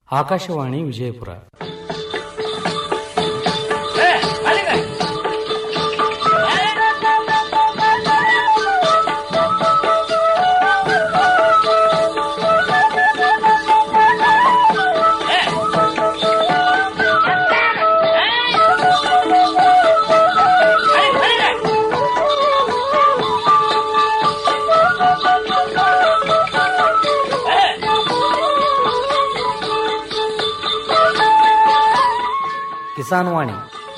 ಆಕಾಶವಾಣಿ ವಿಜಯಪುರ ಕಿಸಾನ್ ವಾಣಿ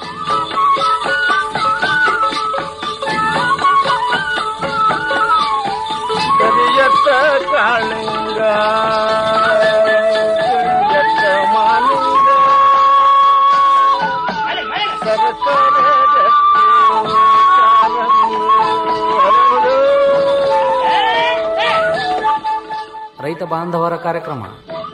ಕರಿಯತ್ತ ಕಾಳಿಂಗ ಕರಿಯತ್ತ ಮಾಲಿಂಗ ಸರಸರ ಗಟ್ಟಿ ಕಾಲಂಗಿ ಹರಳು. ರೈತ ಬಾಂಧವರ ಕಾರ್ಯಕ್ರಮ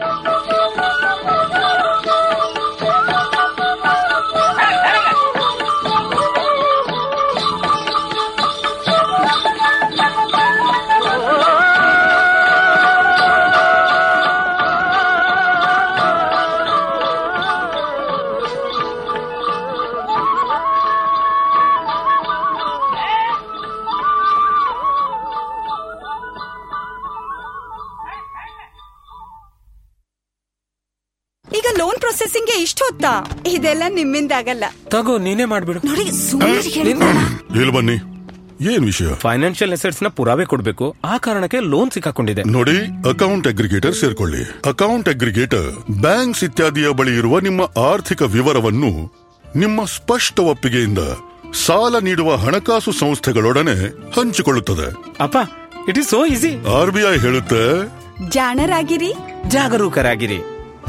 ಈಗ ಲೋನ್ ಪ್ರೊಸೆಸಿಂಗ್ ಇಷ್ಟು ಹೊತ್ತಾ ಇದೆಲ್ಲ ನಿಮ್ಮಿಂದ ಆಗಲ್ಲ ತಗೋ ನೀನೇ ಮಾಡ್ಬಿಡು ನೋಡಿ ಸುಮ್ಮನೆ ಹೇಳ್ಬೇಡ. ಇಲ್ಲಿ ಬನ್ನಿ ಏನ್ ವಿಷಯ ಫೈನಾನ್ಷಿಯಲ್ ಅಸೆಟ್ಸ್ ನ ಪುರಾವೆ ಕೊಡ್ಬೇಕು ಆ ಕಾರಣಕ್ಕೆ ಲೋನ್ ಸಿಕ್ಕಾಕೊಂಡಿದೆ ನೋಡಿ ಅಕೌಂಟ್ ಅಗ್ರಿಗೇಟರ್ ಸೇರ್ಕೊಳ್ಳಿ ಅಕೌಂಟ್ ಅಗ್ರಿಗೇಟರ್ ಬ್ಯಾಂಕ್ಸ್ ಇತ್ಯಾದಿಯ ಬಳಿ ಇರುವ ನಿಮ್ಮ ಆರ್ಥಿಕ ವಿವರವನ್ನು ನಿಮ್ಮ ಸ್ಪಷ್ಟ ಒಪ್ಪಿಗೆಯಿಂದ ಸಾಲ ನೀಡುವ ಹಣಕಾಸು ಸಂಸ್ಥೆಗಳೊಡನೆ ಹಂಚಿಕೊಳ್ಳುತ್ತದೆ ಅಪ್ಪ it is so easy RBI ಹೇಳುತ್ತೆ ಜಾಣರಾಗಿರಿ ಜಾಗರೂಕರಾಗಿರಿ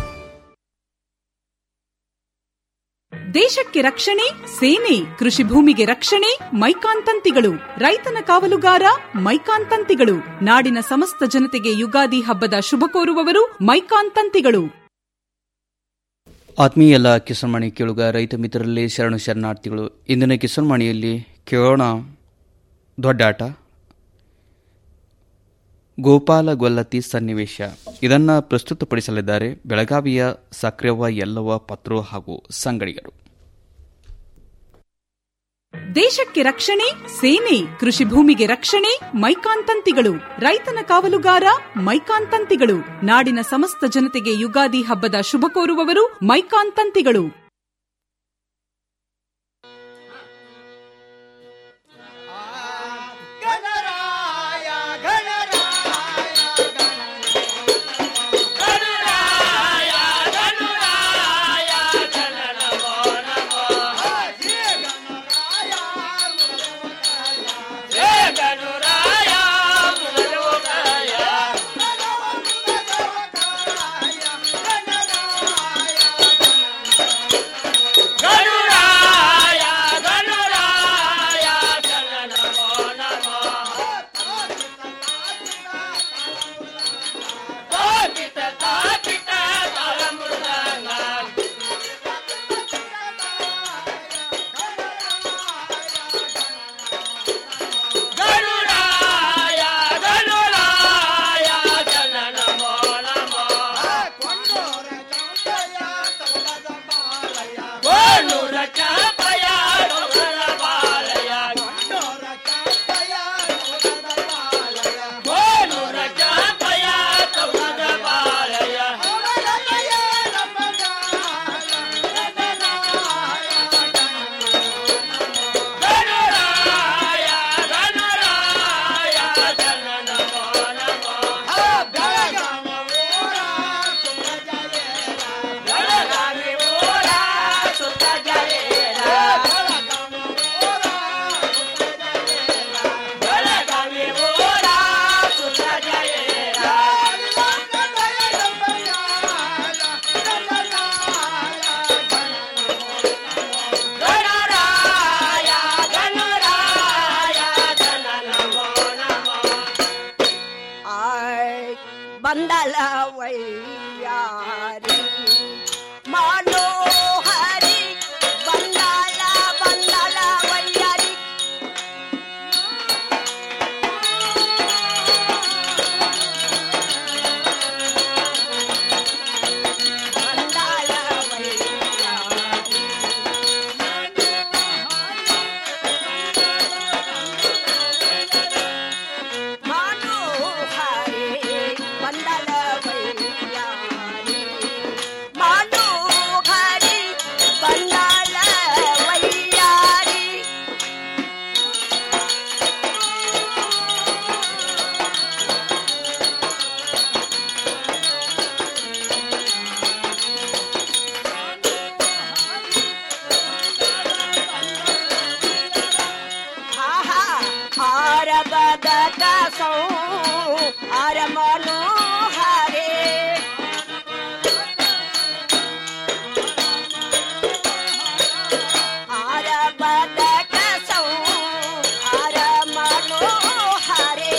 ದೇಶಕ್ಕೆ ರಕ್ಷಣೆ ಸೇನೆ ಕೃಷಿ ಭೂಮಿಗೆ ರಕ್ಷಣೆ ಮೈಕಾನ್ ತಂತಿಗಳು ರೈತನ ಕಾವಲುಗಾರ ಮೈಕಾನ್ ತಂತಿಗಳು ನಾಡಿನ ಸಮಸ್ತ ಜನತೆಗೆ ಯುಗಾದಿ ಹಬ್ಬದ ಶುಭ ಕೋರುವವರು ಮೈಕಾನ್ ತಂತಿಗಳು ಆತ್ಮೀಯ ಎಲ್ಲ ಕಿಸನ್ಮಣಿ ಕೇಳುಗ ರೈತ ಮಿತ್ರರಲ್ಲಿ ಶರಣು ಶರಣಾರ್ಥಿಗಳು ಇಂದಿನ ಕಿಸನ್ಮಣಿಯಲ್ಲಿ ಕೇಳೋಣ ದೊಡ್ಡಾಟ ಗೋಪಾಲ ಗೊಲ್ಲತಿ ಸನ್ನಿವೇಶ ಇದನ್ನು ಪ್ರಸ್ತುತಪಡಿಸಲಿದ್ದಾರೆ ಬೆಳಗಾವಿಯ ಸಕ್ರವ ಯಲ್ಲವ ಪತ್ರು ಹಾಗೂ ಸಂಗಡಿಗರು ದೇಶಕ್ಕೆ ರಕ್ಷಣೆ ಸೇನೆ ಕೃಷಿ ಭೂಮಿಗೆ ರಕ್ಷಣೆ ಮೈಕಾನ್ ತಂತಿಗಳು ರೈತನ ಕಾವಲುಗಾರ ಮೈಕಾನ್ ತಂತಿಗಳು ನಾಡಿನ ಸಮಸ್ತ ಜನತೆಗೆ ಯುಗಾದಿ ಹಬ್ಬದ ಶುಭ ಕೋರುವವರು ಮೈಕಾನ್ ತಂತಿಗಳು ಗಣರಾಯ ಬದಕ ಸೌ ಅರಮನು ಹರೇ ಆರ ಬದಕ ಸೌ ಅರಮನು ಹರೇ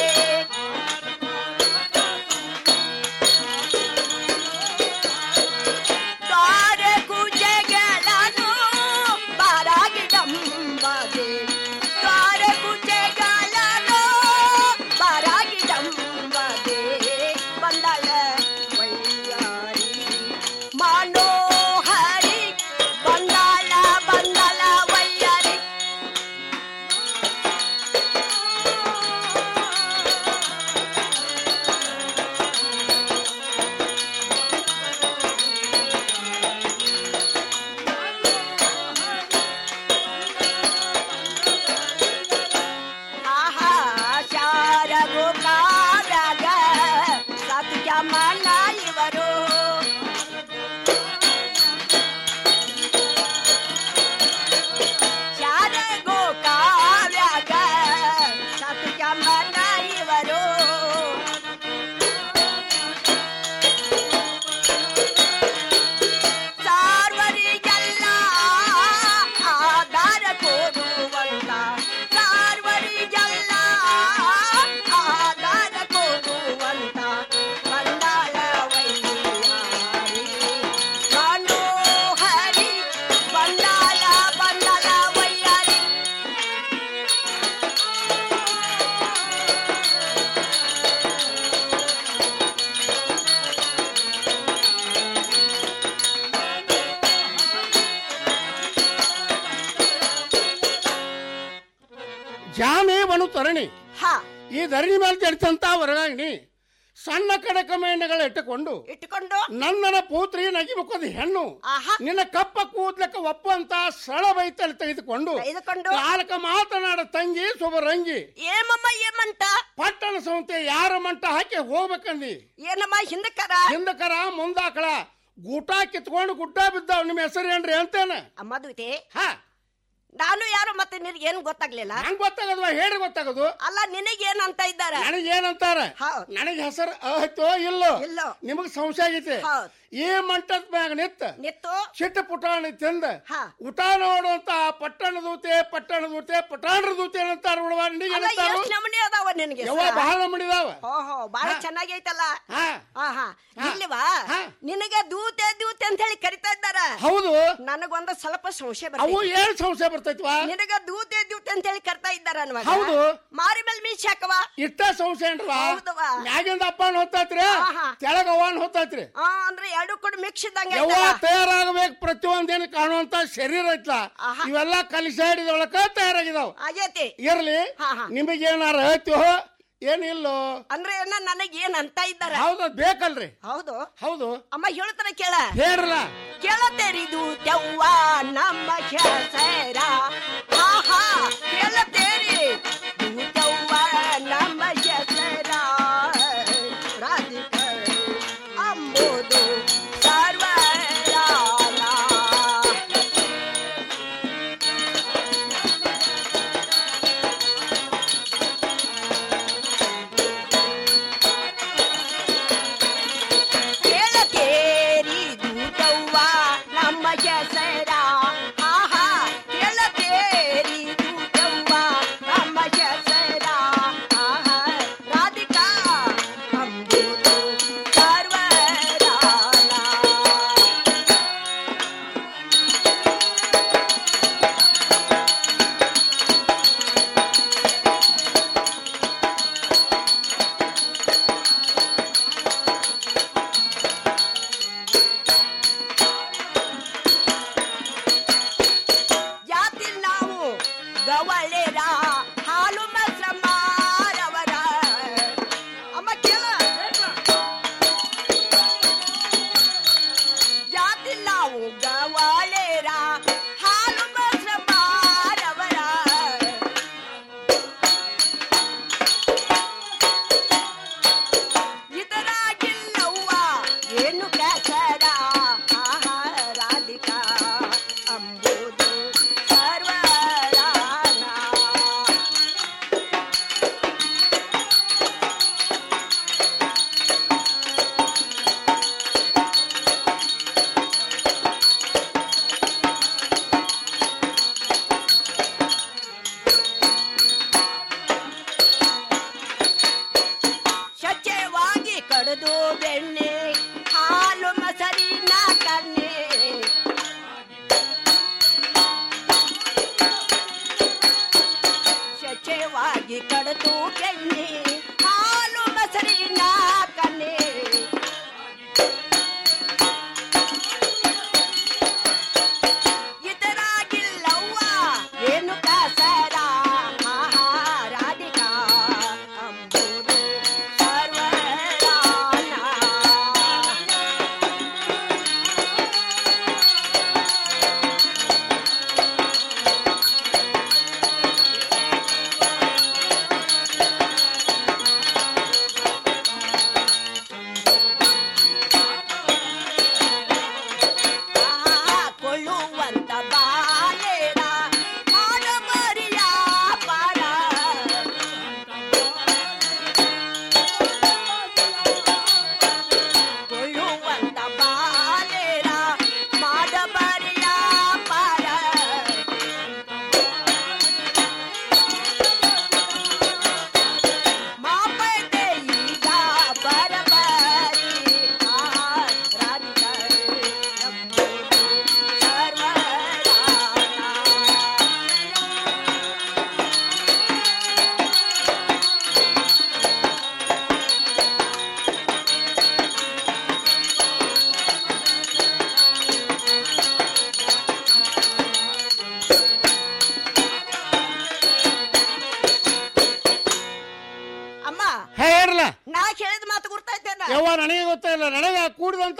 ದ್ವಾರ ಕುಜೆಗಳನ್ನು ಬಾರಾಗಿಡಂಬದೆ ದ್ವಾರ ಕುಜೆಗಳನ್ನು ಬಾರಾಗಿಡಂಬದೆ ಬಂದಳ ವೈಯಾರಿ ಮನೋಹರಿ ಬಂದಳ ಬಂದಳ ವೈಯಾರಿ ಆಹಾ ಶಾರಗು ಕಾವ್ಯಾಗ ಸತ್ಯ ಮನ ಇವರು ಶಾರಗು ಕಾವ್ಯಾಗ ಸತ್ಯ ಮನ ಇವರು ಸಾರ್ವರಿಗೆಲ್ಲ ಆಧಾರ ಕೊಡುವಂತ ಸಾರ್ವರಿಗೆಲ್ಲ ಆಧಾರ ಕೊಡುವಂತ ಬಂದಾಳ ವೈಯಾರಿ ಮನೋಹರಿ ಬಂದಾಳ ಬಂದಾಳ ವೈಯಾರಿ ಜಾಮೇವನು ತರಣಿ ಹಾ ಈ ಧರಣಿ ಮೇಲೆ ಜಡಿತಂತ ವರಗಾಗಿನಿ ಸಣ್ಣ ಕಡಕ ಮೇಣಗಳ ಇಟ್ಟುಕೊಂಡು ಇಟ್ಟುಕೊಂಡು ನನ್ನನ ಪೂತ್ರಿ ನಗಿಮುಖದ ಹೆಣ್ಣು ಆಹಾ. ನಿನ್ನ ಕಪ್ಪ ಕೂದ್ಲಕ್ಕ ಒಪ್ಪಂತ ಸರಳ ಬೈತಲ್ಲಿ ತೆಗೆದುಕೊಂಡು ತೆಗೆದುಕೊಂಡು ನಾಲ್ಕ ಮಾತನಾಡ ತಂಗಿ ಶುಭರಂಗಿ ಏಮಮ್ಮ ಏಮಂತ ಪಟ್ಟಣ ಸಂತೆ ಯಾರ ಮಂಟ ಹಾಕಿ ಹೋಗ್ಬೇಕಂದಿ ಏನಮ್ಮ ಹಿಂದಕ್ಕರ ಹಿಂದಕರ ಮುಂದಾಕಳ ಗೂಟ ಕಿತ್ಕೊಂಡು ಗುಡ್ಡ ಬಿದ್ದಾವ್ ನಿಮ್ಮ ಹೆಸರು ಏನ್ರಿ ಅಂತೇನೆ ಮದುವೆ ಹಾ ನಾನು ಯಾರು ಮತ್ತೆ ನಿನಗೆ ಏನು ಗೊತ್ತಾಗ್ಲಿಲ್ಲ ನಂಗ್ ಗೊತ್ತಾಗದ್ವ ಹೇಳಿ ಗೊತ್ತಾಗದು ಅಲ್ಲ ನಿನಗೇನ್ ಅಂತ ಇದ್ದಾರ ನನಗೇನಂತಾರ ಹೌದ್. ನನಗೆ ಹೆಸರು ಆಯ್ತೋ ಇಲ್ಲೋ ಇಲ್ಲೋ. ನಿಮಗ್ ಸಂಶಯ ಆಗೈತಿ ಹೌದ್. ಈ ಮಂಟದ ಮ್ಯಾಗ ನಿತ್ತ ನಿತ್ತು ಚಿಟ್ಟ ಪುಟಾಣಿ ತಿಂದ ಹಾ. ಊಟ ನೋಡುವಂತ ಪಟ್ಟಣ ದೂತೆ ಪಟ್ಟಣ ದೂತೆ ಪಟಾಣರ ದೂತೆ ಅಂತಾರ ನೋಡುವ ನಿನಗೆ ಅಲ್ಲ ಏನಂತಾರು ಎಷ್ಟ್ ನಮೂನಿ ಅದಾವ ನಿನಗೆ ಯವ್ವ ಬಹಳ ಮಡಿದಾವ ಓಹೋ ಬಾಳ ಹಾ. ಚೆನ್ನಾಗೈತಲ್ಲ ಹಾ ಹಾ ಹಾ ಹಾ. ಇಲ್ಲಿವಾ ಹಾ. ನಿನಗೆ ದೂತೆ ದೂತೆ ಅಂತ ಹೇಳಿ ಕರಿತಾ ಇದ್ದಾರ ಹೌದು ನನಗೊಂದು ಸ್ವಲ್ಪ ಸಂಶಯ ಅವು ಬರ್ತೈತಿ ಏನ್ ಸಂಶಯ ಬರ್ತೈತ್ವಾ ನಿನಗ ದೂತೆ ದೂತೆ ಅಂತ ಹೇಳಿ ಕರ್ತಾ ಇದ್ದಾರ ಅನ್ವಾಗ ಹೌದು. ಮಾರಿ ಮೇಲೆ ಮೀಸಿ ಹಾಕವ ಇಷ್ಟ ಸಂಶಯ ಏನ್ರವಾ ಹೌದವ್ವ. ಮ್ಯಾಗಿಂದ ಅಪ್ಪನ ಹೊತ್ತೈತ್ರಿ ಆಹಾ. ಕೆಳಗ ಅವನ್ ಹೊತ್ತೈತ್ರಿ ಆ ಅಂದ್ರೆ ಎರಡು ಕೂಡ ಮಿಕ್ಸ್ ಇದ್ದಂಗ ಯವ್ವ ತಯಾರಾಗಬೇಕು ಪ್ರತಿಯೊಂದೇನು ಕಾಣುವಂತ ಶರೀರ ಐತ್ಲ ಆಹಾ. ಇವೆಲ್ಲ ಕಲಿಸಾಡಿದೊಳಕ ತಯಾರಾಗಿದಾವ ಆಗೈತಿ ಇರ್ಲಿ ಹಾ, ಹಾ. ನಿಮಗೇನಾರ ಹೇಳ್ತೀವೋ ಏನಿಲ್ಲೋ ಅಂದ್ರೆ ಏನ ನನಗೆ ಏನ್ ಅಂತ ಇದ್ದಾರ ಹೌದು ಅದ್ ಬೇಕಲ್ರಿ ಹೌದು ಹೌದು ಅಮ್ಮ ಹೇಳ್ತಾರ ಕೇಳ ಹೇಳ್ರಲ್ಲ ಕೇಳತೇರಿದು ದೆವ್ವ ನಮ್ಮ ಹೆಸರ ಆಹಾ ಕೇಳತೇರಿ ದೆವ್ವ ನಮ್ಮ ಹೆಸರ ರಾಧಿಕ ಅಂಬುದು ಸರ್ವರಾನ ಕೇಳತೇರಿ ದೂತವ್ವ ನಮ್ಮ ಹೆಸರ ಆಹಾ ಕೇಳತೇರಿ ದೂತವ್ವ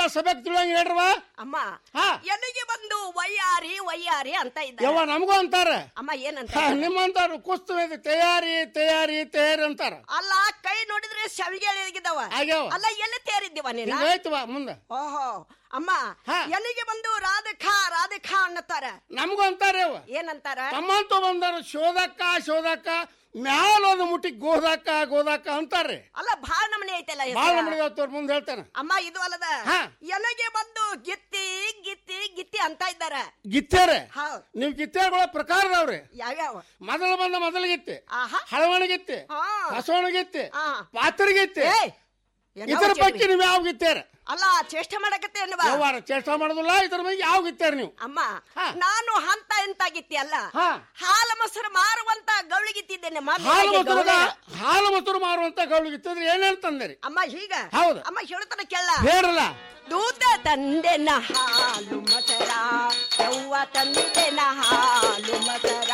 ಸಭೆಗೆ ತಿಳುವಂಗ ಹೇಳ್ರವ ಅಮ್ಮ ಹಾ. ಎಲ್ಲಿಗೆ ಬಂದು ವಯ್ಯಾರಿ ವಯ್ಯಾರಿ ಅಂತ ಇದ್ದ ಯವ್ವ ನಮಗೂ ಅಂತಾರ ಅಮ್ಮ ಏನಂತ ಹಾ, ನಿಮ್ಮಂತಾರು ಕುಸ್ತು ತಯಾರಿ ತಯಾರಿ ತಯಾರಿ ಅಂತಾರ ಅಲ್ಲ ಕೈ ನೋಡಿದ್ರೆ ಸವಿಗೆಳಿಗಿದವ ಆಗ್ಯಾವ. ಅಲ್ಲ ಎಲ್ಲಿ ತೇರಿದ್ದೀವ ನೀನ ಹಿಂಗಾಯ್ತವ ಮುಂದ ಓಹೋ ಅಮ್ಮ ಹಾ. ಎಲ್ಲಿಗೆ ಬಂದು ರಾಧಕಾ ರಾಧಕಾ ಅನ್ನತ್ತಾರ ನಮಗೂ ಅಂತಾರೆ ಅವ ಏನಂತಾರ ತಮ್ಮಂತ ಬಂದಾರ ಶೋಧಕ್ಕ ಶೋಧಕ್ಕ ಮ್ಯಾಲ ಒಂದು ಮುಟ್ಟಿ ಗೋದಾಕ ಗೋದಾಕ ಅಂತಾರ್ರಿ ಅಲ್ಲ ಬಾಳ ನಮನೆ ಐತಲ್ಲ ಹೆಸ್ರ. ಬಾಳ ನಮಗೆ ಮುಂದೆ ಹೇಳ್ತಾನೆ ಅಮ್ಮ ಇದು ಅಲ್ಲದ ಹಾ. ಎಲ್ಲಿಗೆ ಬಂದು ಗಿತ್ತಿ ಗಿತ್ತಿ ಗಿತ್ತಿ ಅಂತ ಇದ್ದಾರ ಗಿತ್ತೇರೆ ಹೌದ್ ನೀವು ಗಿತ್ತೇರ್ಗಳ ಪ್ರಕಾರದವ್ರಿ ಯಾವ್ಯಾವ ಮೊದಲು ಬಂದ ಮೊದಲು ಗಿತ್ತೆ ಆಹಾ ಹಳವಣಿಗಿತ್ತೆ ಹಾ. ಬಸವಣಗಿತ್ತೆ ಆ. ಪಾತ್ರಗಿತ್ತೆ ಏ ಏನೋ ಇತರ ಚೆಲ್ವಿ. ಪೈಕಿ ನೀವು ಯಾವ ಗಿತ್ತೇರ ಅಲ್ಲ ಚೇಷ್ಟೆ ಮಾಡಕತ್ತೆ ಅನ್ನುವ ವ್ಯವಹಾರ ಚೇಷ್ಟ ಮಾಡೋದಿಲ್ಲ ಇದ್ರ ಬಗ್ಗೆ ಯಾವ ಗಿತ್ತೇರ ನೀವು ಅಮ್ಮ ಹಾ. ನಾನು ಹಂತ ಎಂತ ಗಿತ್ತಿ ಅಲ್ಲ ಹಾ. ಹಾಲು ಮೊಸರು ಮಾರುವಂತ ಗೌಳಿಗಿತ್ತಿದ್ದೇನೆ ಮೊದ್ಲು ಹಾಲು ಹೇಗೆ ಮೊಸರು ಗೌಳಿ? ಹಾಲು ಮೊಸರು ಮಾರುವಂತ ಗೌಳು ಗಿತ್ತಿದ್ರೆ ಏನೇನ್ ತಂದಿರಿ ಅಮ್ಮ ಹೀಗ ಹೌದು. ಅಮ್ಮ ಹೇಳ್ತಾನೆ ಕೇಳ ಹೇಳಲ್ಲ ದೂತ ತಂದೆನ ಹಾಲು ಮಸರ ಯವ್ವ ತಂದೆನ ಹಾಲು ಮಸರ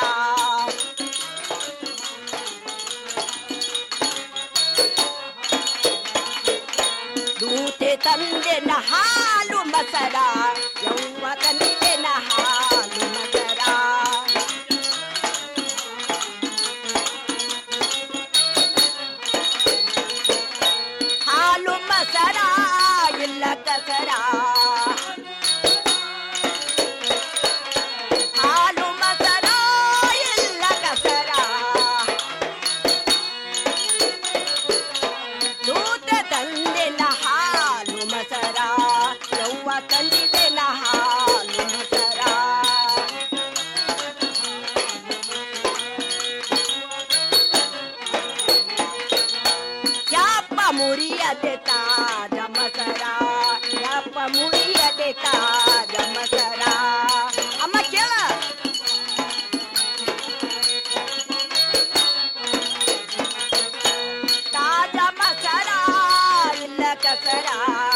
ದೂತೆ ತಂದೆನ ಹಾಲು ಮಸರ ಯವ್ವ ತಂದೆನ ಹಾಲು ಮಸರ ಹಾಲು ಮಸರ ಇಲ್ಲ ಕಸರ ಹಾಲು ಮಸರ ಇಲ್ಲ ಕಸರ ದೂತ ತಂದೆನ ಹಾಲು ಮಸರ ಯವ್ವ ತಂದಿದೆನ ಹಾಲು ಮಸರ ಯಾಪ ಮುರಿಯದೆ ತಾಜ ಮಸರ ಯಾಪ ಮುರಿಯದೆ ತಾಜ ಮಸರ ಅಮ್ಮ ಕೇಳ ತಾಜ ಮಸರ ಇಲ್ಲ ಕಸರ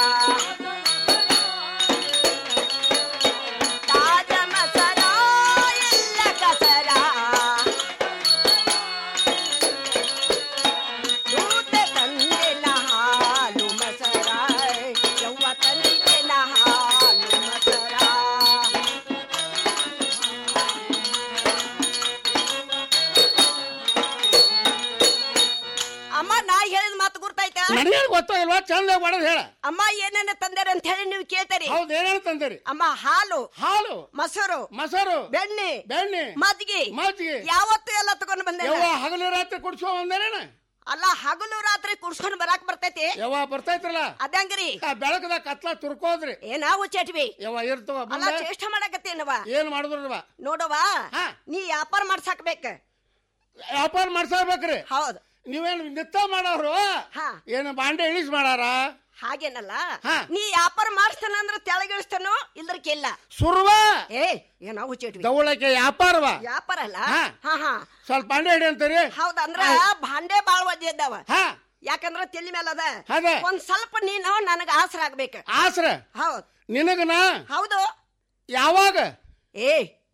ತಾಜ ಮಸರ ಇಲ್ಲ ಕಸರ ದೂತ ತಂದೆನ ಹಾಲು ಮಸರ ಯವ್ವ ತಂದೆನ ಹಾಲು ಮಸರ ಅಮ್ಮ ನಾ ಹೇಳಿದ ಮಾತು ಗುರ್ತಾಯ್ತಾ ನನಗೇನು ಗೊತ್ತಾಗಿಲ್ವಾ ಚಂದ ಹೊಡೆದ್ ಹೇಳ ಅಮ್ಮ ಏನೇನ ತಂದೇರ ಅಂತ ಹೇಳಿ ನೀವು ಕೇಳ್ತೀರಿ ಹೌದು ಏನೇನು ತಂದಿರಿ ಅಮ್ಮ ಹಾಲು ಹಾಲು ಮೊಸರು ಮೊಸರು ಬೆಣ್ಣೆ ಬೆಣ್ಣೆ ಮಜ್ಜಿಗೆ ಮಜ್ಜಿಗೆ ಯಾವತ್ತು ಎಲ್ಲ ತಗೊಂಡ್ ಬಂದೆ ಯವ್ವ ಹಗಲು ರಾತ್ರಿ ಕುಡ್ಸೋ ಬಂದೇನೇನ ಅಲ್ಲ ಹಗಲು ರಾತ್ರಿ ಕುಡ್ಸ್ಕೊಂಡ್ ಬರಾಕ್ ಬರ್ತೈತಿ ಯವ್ವ ಬರ್ತೈತ್ರಲ್ಲ ಅದಂಗ್ರಿ ಆ ಬೆಳಕದ ಕತ್ಲ ತುರ್ಕೋದ್ರಿ ಏನಾವು ಚಟ್ವಿ ಯವ್ವ ಇರ್ತವ ಅಲ್ಲ ಬಂದ ಚೇಷ್ಟ ಮಾಡಕತ್ತೇನವ ಏನ್ ಮಾಡಿದ್ರವ ನೋಡವ ಹಾ. ನೀ ವ್ಯಾಪಾರ ಮಾಡ್ಸಾಕ್ಬೇಕ ವ್ಯಾಪಾರ ಮಾಡ್ಸಬೇಕ್ರಿ ಹೌದು ನೀವೇನು ನಿತ್ತ ಮಾಡೋರು ಹಾ. ಏನು ಬಾಂಡೆ ಇಳಿಸ್ ಮಾಡಾರ ಹಾಗೇನಲ್ಲ ಹಾ. ನೀ ವ್ಯಾಪಾರ ಮಾಡಿಸ್ತಾನ ಅಂದ್ರ ತೆಳಗಿಳಿಸ್ತಾನೋ ಇಲ್ದರ್ಕಿಲ್ಲ ಸುರ್ವ ಏ ಏನಾವು ಚಟ್ವಿ ದವಳಕ್ಕೆ ವ್ಯಾಪಾರವ ವ್ಯಾಪಾರ ಅಲ್ಲ ಹಾ. ಹಾ ಹಾ ಸ್ವಲ್ಪ ಬಾಂಡೆ ಹಿಡಿ ಅಂತೀರಿ ಹೌದಂದ್ರ ಭಾಂಡೆ ಬಾಳ್ ವಜ್ಜೆ ಇದ್ದಾವ ಹಾ ಯಾಕಂದ್ರ ತಲಿ ಮೇಲೆ ಅದ ಅದ. ಒಂದ್ ಸ್ವಲ್ಪ ನೀನು ನನಗ ಆಸರ ಆಗ್ಬೇಕ ಆಸ್ರ ಹೌದ್ ನಿನಗನ ಹೌದು ಯಾವಾಗ ಏ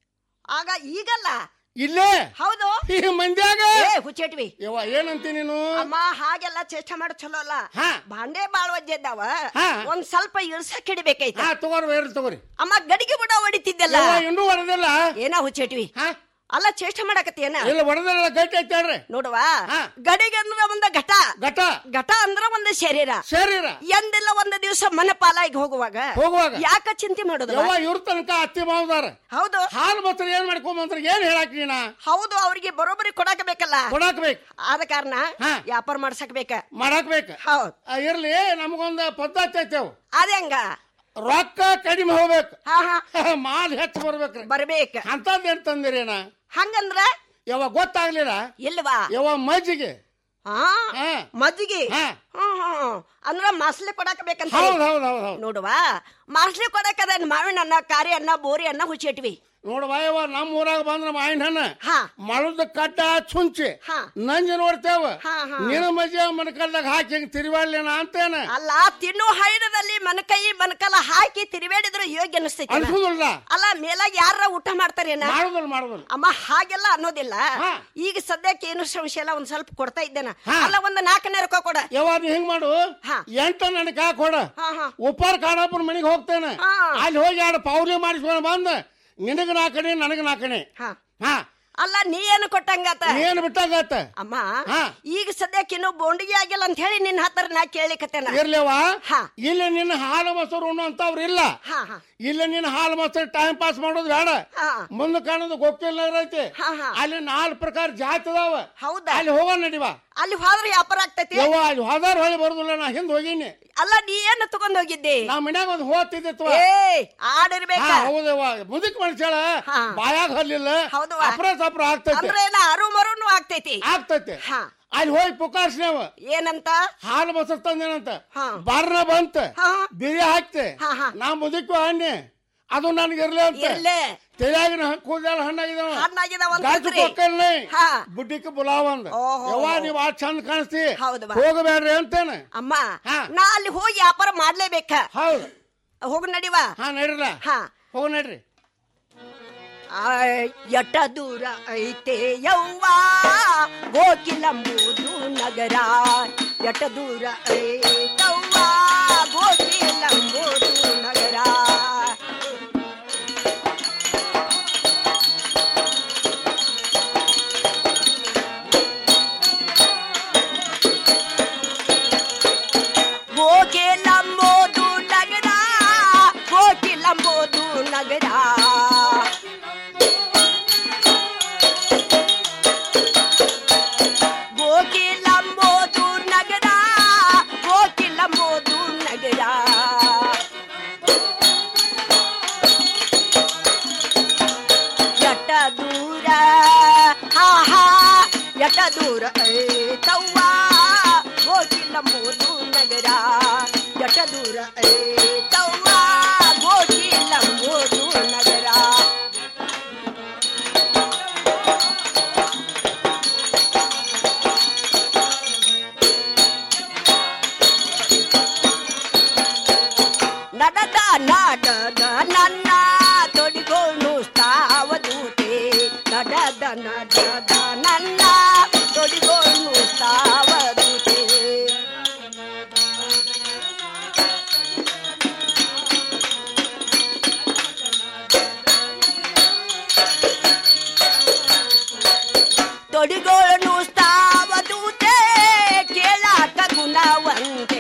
ಆಗ ಈಗಲ್ಲ ಇಲ್ಲೇ ಹೌದು ಈ ಮಂದ್ಯಾಗ ಏ ಹುಚ್ಚೇಟ್ವಿ ಯವ್ವ ಏನಂತಿ ನೀನು ಅಮ್ಮ ಹಾಗೆಲ್ಲ ಚೇಷ್ಟ ಮಾಡ ಚಲೋ ಅಲ್ಲ ಹಾ. ಭಾಂಡೆ ಬಾಳ್ ವಜ್ಜೆ ಇದ್ದಾವ ಹಾ. ಒಂದ್ ಸ್ವಲ್ಪ ಇಳ್ಸಕ್ ಹಿಡಿಬೇಕಾಯ್ತ ಹಾ ತಗೋರಿ ಬೇರೆ ತಗೋರಿ ಅಮ್ಮ ಗಡಿಗೆ ಬುಡ ಹೊಡಿತಿದ್ದಲ್ಲ ಯವ್ವ ಇನ್ನೂ ಹೊಡೆದಿಲ್ಲ ಏನ ಹುಚ್ಚೇಟ್ವಿ ಹಾ ಅಲ್ಲ ಚೇಷ್ಟ ಮಾಡಕತ್ತೇನ ಇಲ್ಲ ಹೊಡೆದಿಲ್ಲ ಗಟ್ಟಿ ಐತೆ ಹೇಳ್ರಿ ನೋಡುವ ಹಾ. ಗಡಿಗೆ ಅಂದ್ರ ಒಂದ ಘಟ ಘಟ ಘಟ ಅಂದ್ರ ಒಂದ್ ಶರೀರ ಶರೀರ ಎಂದಿಲ್ಲ ಒಂದ್ ದಿವಸ ಮನ ಪಾಲಾಗಿ ಹೋಗುವಾಗ ಹೋಗುವಾಗ ಯಾಕ ಚಿಂತೆ ಮಾಡುದು ಯವ್ವ ಇವ್ರ ತನಕ ಅತ್ತಿ ಮಾವದಾರ ಹೌದು ಹಾಲು ಮಾತ್ರ ಏನ್ ಮಾಡ್ಕೊಂಬಂದ್ರ ಏನ್ ಹೇಳಾಕ್ ನೀನ ಹೌದು ಅವ್ರಿಗೆ ಬರೋಬ್ಬರಿ ಕೊಡಾಕ ಬೇಕಲ್ಲ ಕೊಡಾಕ್ ಬೇಕು ಆದ ಕಾರಣ ಹಾ. ವ್ಯಾಪಾರ ಮಾಡ್ಸಕ್ ಬೇಕ ಮಾಡಾಕ್ ಬೇಕು ಹೌದ್ ಆ, ಇರ್ಲಿ ನಮಗೊಂದು ಪದ್ಧತಿ ಐತೆವು ಅದೇ ಹಂಗ ರೊಕ್ಕ ಕಡಿಮೆ ಹೋಗ್ಬೇಕು ಹಾ ಹಾ ಮಾಲ್ ಹೆಚ್ಚು ಬರ್ಬೇಕ್ರಿ ಬರ್ಬೇಕ ಅಂತದ್ ಏನ್ ತಂದಿರೇನ ಹಂಗಂದ್ರ ಯಾವಾಗ ಗೊತ್ತಾಗ್ಲಿಲ್ಲ ಇಲ್ವಾ ಯಾವ ಮಜ್ಜಿಗೆ ಹಾ ಹಾ ಮಜ್ಜಿಗೆ ಹಾ. ಹ್ಮ್ ಹ್ಮ್ ಅಂದ್ರ ಮಾಸ್ಲಿ ಕೊಡಾಕ ಬೇಕಂತ ಹೌದ್ ಹೌದ್ ಹೌದ್ ಹೌದ್ ನೋಡುವ ಮಾಸ್ಲಿ ಕೊಡಾಕ ಅದೇನ್ ಮಾವಿನ ಅನ್ನ ಕಾರಿ ಅನ್ನ ಬೋರಿ ಅನ್ನ ಹುಚ್ಚಿಟ್ವಿ ನೋಡವ ಯವ್ವ ನಮ್ಮ ಊರಾಗ ಬಂದ್ರ ಮಾವಿನ ಹಣ್ಣ ಹಾ. ಮಳದ ಕಡ್ಡ ಚುಂಚಿ ಹಾ. ನಂಜಿ ನೋಡ್ತೇವ ಹಾ, ಹಾ. ನಿನ್ನ ಮಜೆ ಮನಕಲ್ದಾಗ ಹಾಕಿ ಹಿಂಗ್ ತಿರುವಾಡ್ಲೇನ ಅಂತೇನ ಅಲ್ಲ ತಿನ್ನೋ ಹೈಡದಲ್ಲಿ ಮನಕೈ ಮನಕಲ ಹಾಕಿ ತಿರುವೇಡಿದ್ರೆ ಯೋಗ್ಯ ಅನಿಸ್ತೈತಿ ಅನ್ಸುದಿಲ್ಲ ಅಲ್ಲ ಮೇಲಾಗ ಯಾರ ಊಟ ಮಾಡ್ತಾರೇನ ಮಾಡುದಿಲ್ಲ ಮಾಡುದಿಲ್ಲ ಅಮ್ಮ ಹಾಗೆಲ್ಲ ಅನ್ನೋದಿಲ್ಲ ಹಾ. ಈಗ ಸದ್ಯಕ್ಕೆ ಏನು ಸಂಶಯ ಇಲ್ಲ ಒಂದ್ ಸ್ವಲ್ಪ ಕೊಡ್ತಾ ಇದ್ದೇನ ಹಾ. ಅಲ್ಲ ಒಂದ್ ನಾಲ್ಕನೇ ರೊಕ್ಕ ಕೊಡ ಯವ್ವ ನೀ ಹಿಂಗ್ ಮಾಡು ಹಾ. ಎಂಟ ನನಗೆ ಹಾಕ್ ಕೊಡ ಹಾ, ಹಾ. ಉಪ್ಪಾರ ಕಾಡಪ್ಪನ ಮನೆಗೆ ಹೋಗ್ತೇನೆ ಹಾ. ಅಲ್ಲಿ ಹೋಗಿ ಎರಡು ಪೌಲಿ ಮಾಡಿಸ್ಕೊಂಡು ಬಂದ ನಿನಗ ನಾಲ್ಕಣೆ ನನಗ ನಾಲ್ಕಣೆ ಹಾ ಹಾ ಅಲ್ಲ ನೀ ಏನು ಕೊಟ್ಟಂಗಾತ ಏನ್ ಬಿಟ್ಟಾಗತ್ತ ಅಮ್ಮ ಹಾ. ಈಗ ಸದ್ಯಕ್ಕೆ ಇನ್ನು ಬೋಂಡಿಗೆ ಆಗಿಲ್ಲ ಅಂತ ಹೇಳಿ ನಿನ್ನ ಹತ್ರ ನಾ ಕೇಳಿಕತ್ತೇನ ಇರ್ಲೇವ ಹಾ. ಇಲ್ಲಿ ನಿನ್ನ ಹಾಲು ಮೊಸರು ಉಣ್ಣು ಅಂತವ್ರು ಇಲ್ಲ ಹಾ ಹಾ ಇಲ್ಲಿ ನಿನ್ನ ಹಾಲು ಮೊಸರು ಟೈಮ್ ಪಾಸ್ ಮಾಡೋದು ಬೇಡ ಹಾ. ಮುಂದೆ ಕಾಣೋದು ಗೊತ್ತಿಲ್ಲ ಐತಿ ಹಾ, ಹಾ. ಅಲ್ಲಿ ನಾಲ್ಕು ಪ್ರಕಾರ ಜಾತಿ ಅದಾವ ಹೌದಾ? ಅಲ್ಲಿ ಹೋಗೋಣ ನಡಿವಾ ಅಲ್ಲಿ ಹೋದ್ರೆ ವ್ಯಾಪಾರ ಆಗ್ತೈತಿ ಯವ್ವ ಅಲ್ಲಿ ಹೋದಾರ ಹೊಳಿ ಬರುದಿಲ್ಲ ನಾ ಹಿಂದ್ ಹೋಗೀನಿ ಅಲ್ಲ ನೀ ಏನು ತಗೊಂಡ್ ಹೋಗಿದ್ದಿ ನಾ ಮನ್ಯಾಗ ಒಂದು ಹೋಗ್ತಿದ್ದಿತ್ವ ಏ ಆಡಿರ್ಬೇಕ ಹೌದವ್ವ ಮುದುಕ್ ಮನುಷ್ಯಳ ಹಾ. ಬಾಯಾಗ ಹಲ್ಲಿಲ್ಲ ಹೌದವ್ವ. ಅಪ್ರ ಸಪ್ರ ಆಗ್ತೈತಿ ಅಂದ್ರೆ ಏನ ಅರು ಮರುನು ಆಗ್ತೈತಿ ಆಗ್ತೈತಿ ಹಾ. ಅಲ್ಲಿ ಹೋಗಿ ಪುಕಾರ್ಸ್ನೇವ ಏನಂತ ಹಾಲು ಮೊಸರು ತಂದೇನಂತ ಹಾ. ಬಾರ್ನ ಬಂತ ಹಾ. ಬಿರಿ ಹಾಕ್ತೆ ಹಾ, ಹಾ. ನಾ ಮುದುಕು ಹಣ್ಣೆ ಅದು ನನಗೆ ಇರ್ಲಿ ಅಂತ ಇರ್ಲಿ. ತಲೆಯಾಗಿನ ಕೂದಲ ಹಣ್ಣಾಗಿದಾವ ಹಣ್ಣಾಗಿದಾವ ಅಂತ ಗಾಜು ಅಂದ್ರಿ? ಕೊಕ್ಕಲ್ನೇ ಹಾ. ಬುಡ್ಡಿಕ್ಕೆ ಬುಲಾವ್ ಅಂದ ಓಹೋ. ಯವ್ವ ನೀವ್ ಆ ಚಂದ ಕಾಣಿಸ್ತಿ ಹೌದು ಬಾ. ಹೋಗಬೇಡ್ರಿ ಅಂತೇನೆ ಅಮ್ಮ ಹಾ. ನಾ ಅಲ್ಲಿ ಹೋಗಿ ವ್ಯಾಪಾರ ಮಾಡ್ಲೇಬೇಕ ಹೌದು ಹೋಗು ನಡಿವಾ ಹಾ ನಡ್ರಲ್ಲ ಹಾ. ಹೋಗ ನಡ್ರಿ ಆಯ್, ಎಟ್ಟ ದೂರ ಐತೆ ಯವ್ವ ಗೋಕಿಲಂಬುದು ನಗರ ಎಟ್ಟ ದೂರ ಐತವ್ವ ಗೋಕಿಲಂಬುದು ನಗರ ಗೋಕಿಲಂಬುದು ನಗರ ಗೋಕಿಲಂಬುದು ನಗರ ಗೋಕಿಲಂಬೋದು ನಗರ ಗೋಕಿಲಂಬೋದು ನಗರ ಎಟ್ಟ ದೂರ ಹಾ ಹಾ ಎಟ್ಟ ದೂರ ಐತವ್ವ ಗೋಕಿಲಂಬೋದು ನಗರ ಎಟ್ಟ ದೂರ ಐತವ್ವ ಗೋಕಿಲಂಬೋದು ನಗರ ನಡದ ನಾಡದ ನನ್ನ ತೊಡಿಗೋಣು ಸ್ಥಾವದೂತೆ ನಡದ ನಡದ ನನ್ನ ತೊಡಿಗೋಣು ಸ್ಥಾವದೂತೆ ತೊಡಿಗೋಣು ಸ್ಥಾವದೂತೆ ಕೇಳಾಕ ಗುಣವಂತೆ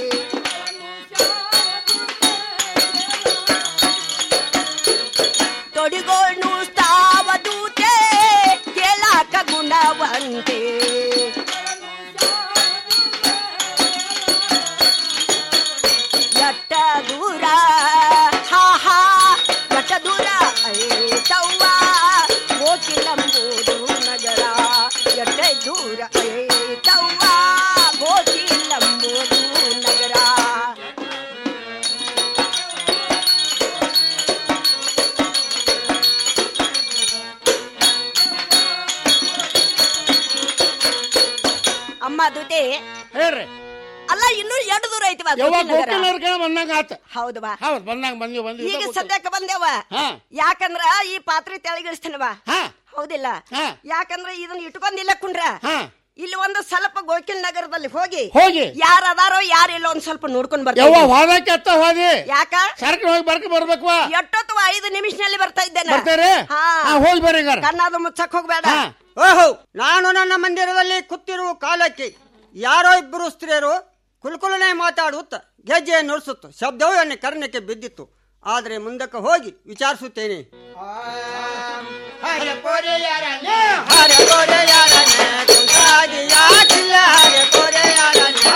ತೊಡಿಗೋಣು ಸ್ಥಾವದೂತೆ ಕೇಳಾಕ ಗುಣವಂತೆ ಎಟ್ಟ ದೂರ ಹಾ ಹಾ ಎಟ್ಟ ದೂರ ಐತವ್ವ ಗೋಕಿಲಂಬುದು ನಗರ ಎಟ್ಟ ದೂರ ಐತವ್ವ ಗೋಕಿಲಂಬುದು ನಗರ ಅಮ್ಮ ದುಡ್ಡೆ ಹೇಳ್ರಿ ಅಲ್ಲ ಇನ್ನೂ ಎರಡು ದೂರ ಐತಿ ಬಾ ಯವ್ವ ಗೋಕಿಲ್ ನಗರ. ಗೋಕಿನವ್ರ ಬಂದಂಗ ಆತ ಹೌದು ಬಾ ಹೌದು ಬಂದಂಗ ಬಂದಿವ್ ಬಂದಿವ್ ಈಗ ಸದ್ಯಕ್ಕೆ ಬಂದೇವ ಹಾ. ಯಾಕಂದ್ರ ಈ ಪಾತ್ರೆ ತೆಳಗಿಳಿಸ್ತೇನೆ ಬಾ ಹಾ ಹೌದಿಲ್ಲ ಹಾ. ಯಾಕಂದ್ರ ಇದನ್ನ ಇಟ್ಕೊಂಡಿಲ್ಲ ಕುಂಡ್ರ ಹಾ ಇಲ್ಲಿ ಒಂದು ಸ್ವಲ್ಪ ಗೋಕಿಲ್ ನಗರದಲ್ಲಿ ಹೋಗಿ ಹೋಗಿ ಯಾರ ಅದಾರೋ ಯಾರಿಲ್ಲ ಒಂದ್ ಸ್ವಲ್ಪ ನೋಡ್ಕೊಂಡ್ ಯವ್ವ ಬರ್ತೀವಿ ಹೋದಕ್ಕೆ ಅತ್ತ ಹೋದಿ ಯಾಕ ಸರ್ಕ ಹೋಗಿ ಬರ್ಕ ಬರ್ಬೇಕವಾ ಎಷ್ಟೊತ್ತು ಐದು ನಿಮಿಷನಲ್ಲಿ ಬರ್ತಾ ಇದ್ದೇನೆ ಬರ್ತಾರೆ ಹಾ. ಹಾ, ಹೋಗಿ ಬರ್ರಿ ಹಂಗಾರ. ಕಣ್ಣಾದ ಮುಚ್ಚಕ್ ಹೋಗ್ಬೇಡ ಹಾ. ಓಹೋ ನಾನು ನನ್ನ ಮಂದಿರದಲ್ಲಿ ಕೂತಿರುವ ಕಾಲಕ್ಕೆ ಯಾರೋ ಇಬ್ಬರು ಸ್ತ್ರೀಯರು ಕುಲ್ಕುಲನೆ ಮಾತಾಡುತ್ತ ಗೆಜ್ಜೆ ನುಡಿಸುತ್ತ ಶಬ್ದವೂ ನನ್ನ ಕರ್ಣಕ್ಕೆ ಬಿದ್ದಿತ್ತು ಆದರೆ ಮುಂದಕ್ಕೆ ಹೋಗಿ ವಿಚಾರಿಸುತ್ತೇನೆ ಹರೆ ಕೋರೆ ಯಾರನೆ ಕುಂತಾಗಿ ಯಾಕಿಲ್ಲ ಹರೆ ಕೋರೆ ಯಾರನೆ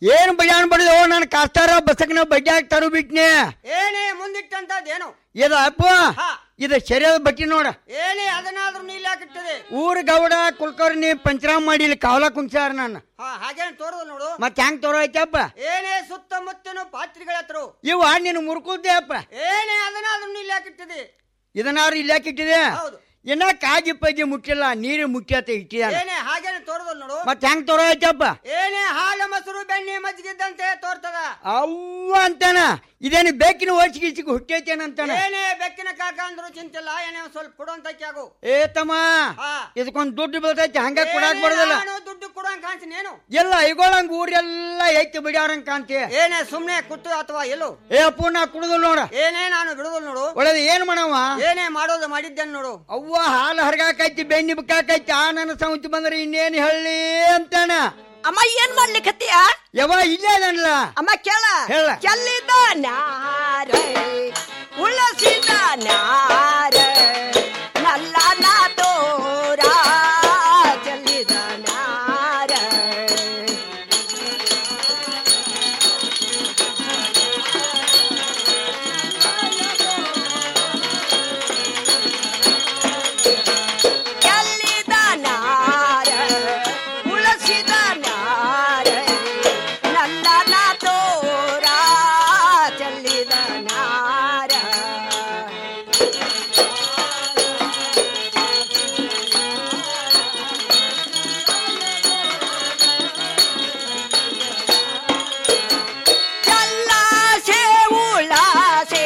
ಏನ್ ಬಜಾನ್ ಬಡ್ದು ನಾನು ಕಾಸ್ತಾರ ಬಸಕ್ನ ಬಡ್ಡಿ ಹಾಕ್ತಾರು ಬಿಟ್ನೆ ಏನೇ ಮುಂದಿಟ್ಟಂತದ್ದೇನು ಇದು ಅಪ್ಪ ಇದು ಸರಿಯಾದ ಬಟ್ಟಿ ನೋಡ ಏನೇ ಅದನ್ನಾದ್ರೂ ನೀಲ್ ಹಾಕಿಟ್ಟದೆ ಊರ್ ಗೌಡ ಕುಲ್ಕರ್ಣಿ ಪಂಚರಾಮ್ ಮಾಡಿ ಇಲ್ಲಿ ಕಾವಲ ಕುಂಚಾರ ನಾನು ಹಾ ಹಾಗೇನ್ ತೋರದು ನೋಡು ಮತ್ ಹೆಂಗ್ ತೋರ ಐತಪ್ಪ ಏನೇ ಸುತ್ತಮುತ್ತನು ಪಾತ್ರಿಗಳ ಹತ್ರ ಇವ ನೀನು ಮುರ್ಕುದ್ದೆ ಅಪ್ಪ ಏನೇ ಅದನ್ನಾದ್ರೂ ನೀಲ್ ಹಾಕಿಟ್ಟದೆ ಇದನ್ನಾರು ಇಲ್ಲಿ ಇಟ್ಟಿದೆ ಹೌದು. ಇನ್ನ ಕಾಜಿ ಪಜ್ಜಿ ಮುಟ್ಟಿಲ್ಲ ನೀರು ಮುಖ್ಯತೆ ಇಟ್ಟಿದ ಏನೇ ಹಾಗೇನೆ ತೋರದು ನೋಡು ಮತ್ ಹೆಂಗ್ ತೋರ ಐತಪ್ಪ ಏನೇ ಹಾಲು ಮೊಸರು ಬೆಣ್ಣೆ ಮಜ್ಜಿಗಿದ್ದಂತೆ ತೋರ್ತದ ಅವ್ವ ಅಂತಾನ ಇದೇನು ಬೇಕಿನ ಓಚಿಗಿಚಿಗೆ ಹುಟ್ಟೈತೇನಂತಾನ ಏನೇ ಬೆಕ್ಕಿನ ಕಾಕ ಅಂದ್ರು ಚಿಂತಿಲ್ಲ ಏನೇ ಒಂದ್ ಸ್ವಲ್ಪ ಕೊಡುವಂತ ಕ್ಯಾಗು ಏ ತಮ್ಮ ಇದಕ್ಕೊಂದ್ ದುಡ್ಡು ಬೀಳ್ತೈತಿ ಹಂಗ ಕೊಡಾಕ್ ಬರೋದಿಲ್ಲ ನಾನು ದುಡ್ಡು ಕೊಡುವಂಗ ಕಾಣ್ತೀನೇನು ಎಲ್ಲ ಐಗೋಳಂಗ್ ಊರೆಲ್ಲ ಐತಿ ಬಿಡ್ಯಾರಂಗ್ ಕಾಂತಿ ಏನೇ ಸುಮ್ನೆ ಕೂತು ಅಥವಾ ಎಲ್ಲೋ ಏ ಅಪ್ಪು ನಾ ಕುಡುದು ನೋಡ ಏನೇ ನಾನು ಬಿಡುದಿಲ್ಲ ನೋಡು ಒಳ್ಳೇದು ಏನ್ ಮಾಡವ ಏನೇ ಮಾಡೋದು ಮಾಡಿದ್ದೇನೆ ನೋಡು ಅವ್ವ ಹಾಲು ಹರ್ಗಾಕೈತಿ ಬೆಣ್ಣಿ ಬಿಕ್ಕಾಕೈತಿ ಆ ನನ್ನ ಸಂತಿ ಬಂದ್ರೆ ಇನ್ನೇನ್ ಹೇಳಿ ಅಂತಾನ ಅಮ್ಮ ಏನ್ ಮಾಡ್ಲಿಕ್ಕತ್ತೀಯ ಯವ ಇಲ್ಲೇ ಅದನ್ಲ ಅಮ್ಮ ಕೇಳ ಹೇಳ. ಚೆಲ್ಲಿದ ನಾರ ಉಳಸಿದ ನಾರ ನಲ್ಲ ನಾ ತೋರ ಚೆಲ್ಲಿದ ನಾರ ಚೆಲ್ಲಿದ ನಾರ ಉಳಸಿದ ನಾರ ನಲ್ಲ ನಾ ತೋರ ಚೆಲ್ಲಿದ ನಾರ ಚಲ್ಲಾಸೆ ಉಳಾಸೆ